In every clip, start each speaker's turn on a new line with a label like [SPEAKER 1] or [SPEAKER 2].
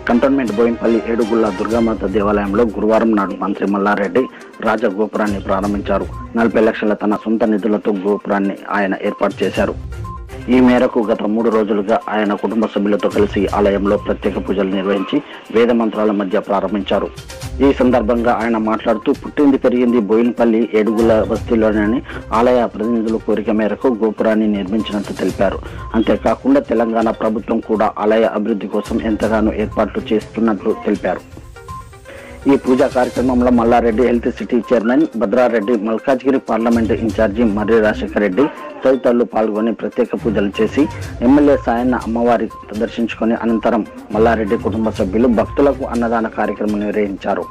[SPEAKER 1] cantonment Boinpally ఏడుగుళ్ల Durgamata దేవాలయంలో గురువారం నాడు మంత్రి మల్లారెడ్డి రాజగోపురాన్ని ప్రారంభించారు నలభై లక్షల తన సొంత నిధులతో గోపురాన్ని ఆయన ఏర్పాటు చేశారు ఈ మేరకు గత మూడు రోజులుగా ఆయన కుటుంబ సభ్యులతో కలిసి ఆలయంలో ప్రత్యేక పూజలు నిర్వహించి వేద మంత్రాల మధ్య ప్రారంభించారు ఈ సందర్భంగా ఆయన మాట్లాడుతూ పుట్టింది పెరిగింది బోయినపల్లి ఏడుగుల బస్తీలోనని ఆలయ ప్రతినిధుల కోరిక మేరకు గోపురాన్ని నిర్మించినట్టు తెలిపారు అంతేకాకుండా తెలంగాణ ప్రభుత్వం కూడా ఆలయ అభివృద్ధి కోసం ఎంతగానో ఏర్పాట్లు చేస్తున్నట్లు తెలిపారు ఈ పూజా కార్యక్రమంలో Malla Reddy health city chairman Bhadra Reddy Malkajgiri parliament incharge Marri Rajasekhara Reddy తదితరులు పాల్గొని ప్రత్యేక పూజలు చేసి ఎమ్మెల్యే సాయన్న అమ్మవారి దర్శించుకొని అనంతరం మల్లారెడ్డి కుటుంబ సభ్యులు భక్తులకు అన్నదాన కార్యక్రమం నిర్వహించారు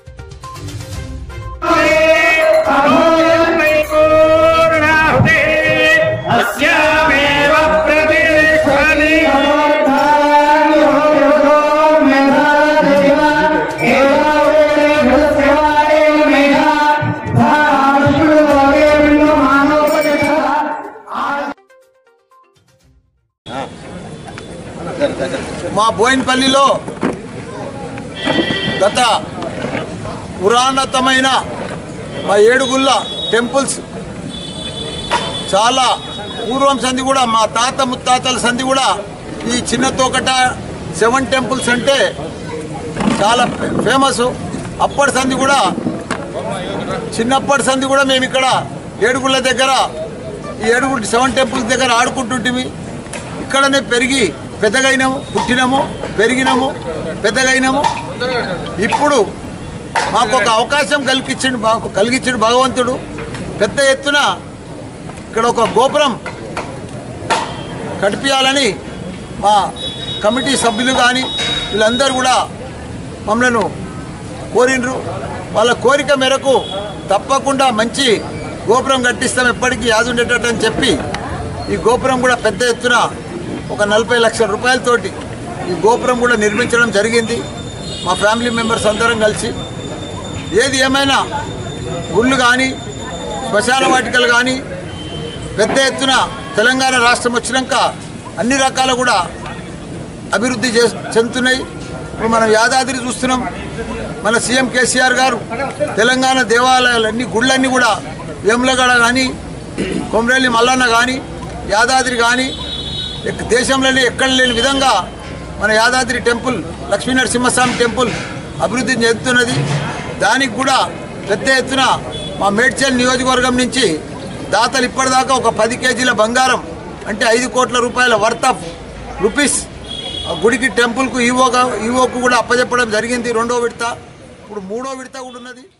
[SPEAKER 2] पूर्णाहुते अस्यामेव प्रतिष्ठति
[SPEAKER 3] మా బోయిన్పల్లిలో గత పురాణతమైన మా ఏడుగుళ్ళ టెంపుల్స్ చాలా పూర్వం సంధి కూడా మా తాత ముత్తాతల సంధి కూడా ఈ చిన్న తోకట సెవెన్ టెంపుల్స్ అంటే చాలా ఫేమస్ అప్పటి సంధి కూడా చిన్నప్పటి సంధి కూడా మేము ఇక్కడ ఏడుగుళ్ళ దగ్గర ఈ ఏడుగురు సెవెన్ టెంపుల్స్ దగ్గర ఆడుకుంటుంటిమి ఇక్కడనే పెరిగి పెద్దగైనాము పుట్టినాము పెరిగినాము పెద్దగైనాము ఇప్పుడు మాకు ఒక అవకాశం కల్పించిండు మాకు కలిగించిండు భగవంతుడు పెద్ద ఎత్తున ఇక్కడ ఒక గోపురం కట్టియాలని మా కమిటీ సభ్యులు కానీ వీళ్ళందరూ కూడా మమ్మల్ని కోరిండ్రు వాళ్ళ కోరిక మేరకు తప్పకుండా మంచి గోపురం కట్టిస్తాం ఎప్పటికీ యాదు ఉండేటట్టు అని చెప్పి ఈ గోపురం కూడా పెద్ద ఎత్తున ఒక నలభై లక్షల రూపాయలతోటి ఈ గోపురం కూడా నిర్మించడం జరిగింది మా ఫ్యామిలీ మెంబర్స్ అందరం కలిసి ఏది ఏమైనా గుళ్ళు కానీ శ్మశాన వాటికలు కానీ పెద్ద ఎత్తున తెలంగాణ రాష్ట్రం వచ్చినాక అన్ని రకాల కూడా అభివృద్ధి చే చెందుతున్నాయి ఇప్పుడు మనం యాదాద్రి చూస్తున్నాం మన సీఎం కేసీఆర్ గారు తెలంగాణ దేవాలయాలన్నీ గుళ్ళన్నీ కూడా వేములగడ కానీ కొమరేలి మల్లన్న కానీ యాదాద్రి కానీ ఎక్- దేశంలోనే ఎక్కడ లేని విధంగా మన యాదాద్రి టెంపుల్ లక్ష్మీ నరసింహస్వామి టెంపుల్ అభివృద్ధి చెందుతున్నది దానికి కూడా పెద్ద ఎత్తున మా మేడ్చల్ నియోజకవర్గం నుంచి దాతలు ఇప్పటిదాకా ఒక పది కేజీల బంగారం అంటే ఐదు కోట్ల రూపాయల వర్త్ ఆఫ్ రూపీస్ ఆ గుడికి టెంపుల్కు ఈవోగా ఈవోకు కూడా అప్పచెప్పడం జరిగింది రెండో విడత ఇప్పుడు మూడో విడత కూడా ఉన్నది